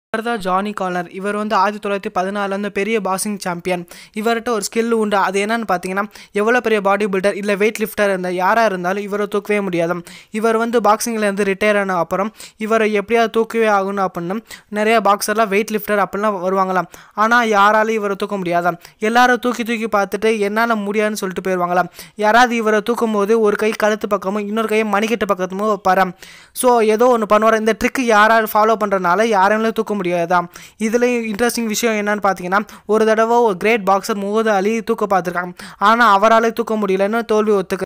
இவர் தான் Johnny corner இவர் வந்து ஆயிரத்தி தொள்ளாயிரத்தி பதினாலில் வந்து பெரிய பாக்ஸிங் சாம்பியன் இவர்கிட்ட ஒரு ஸ்கில் உண்டு அது என்னன்னு பார்த்தீங்கன்னா எவ்வளோ பெரிய பாடி பில்டர் இல்லை வெயிட் லிஃப்டர் இருந்தால் யாராக இருந்தாலும் இவரை தூக்கவே முடியாது இவர் வந்து பாக்ஸிங்கில் இருந்து ரிட்டையர் ஆன அப்புறம் இவரை எப்படியாவது தூக்கவே ஆகணும் அப்படின்னு நிறைய பாக்ஸர்லாம் வெயிட் லிஃப்டர் அப்படிலாம் வருவாங்களாம் ஆனால் யாராலையும் இவரை தூக்க முடியாதாம் எல்லாரும் தூக்கி தூக்கி பார்த்துட்டு என்னால் முடியாதுன்னு சொல்லிட்டு போயிடுவாங்களாம் யாராவது இவரை தூக்கும் போது ஒரு கை கழுத்து பக்கமும் இன்னொரு கையை மணிக்கட்டு பக்கமும் வைப்பாராம் ஸோ ஏதோ ஒன்று பண்ணுவார் இந்த ட்ரிக்கு யாராவது ஃபாலோ பண்ணுறதுனால யாராலும் தூக்க முடியாதாம் இதுலேயும் இன்ட்ரெஸ்டிங் விஷயம் என்னன்னு பார்த்தீங்கன்னா ஒரு தடவை ஒரு கிரேட் பாக்ஸர் முகமது அலி தூக்க பார்த்துருக்காங்க ஆனால் அவரால் தூக்க முடியலன்னு தோல்வி ஒத்துக்க